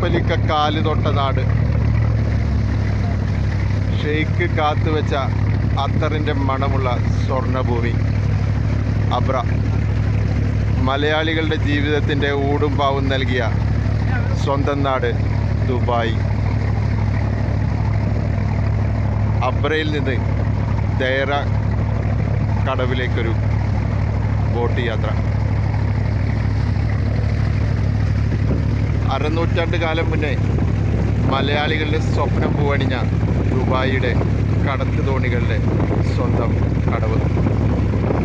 കപ്പലിക്ക കാല് തൊട്ട നാട് ഷെയ്ക്ക് കാത്തുവെച്ച അത്തറിൻ്റെ മണമുള്ള സ്വർണഭൂമി അബ്ര മലയാളികളുടെ ജീവിതത്തിൻ്റെ ഊടും പാവും നൽകിയ സ്വന്തം നാട് ദുബായ് അബ്രയിൽ നിന്ന് ദയറ കടവിലേക്കൊരു ബോട്ട് യാത്ര അരനൂറ്റാണ്ട് കാലം മുന്നേ മലയാളികളുടെ സ്വപ്നം പൂവണിഞ്ഞ ദുബായിയുടെ കടത്ത് തോണികളുടെ സ്വന്തം കടവ്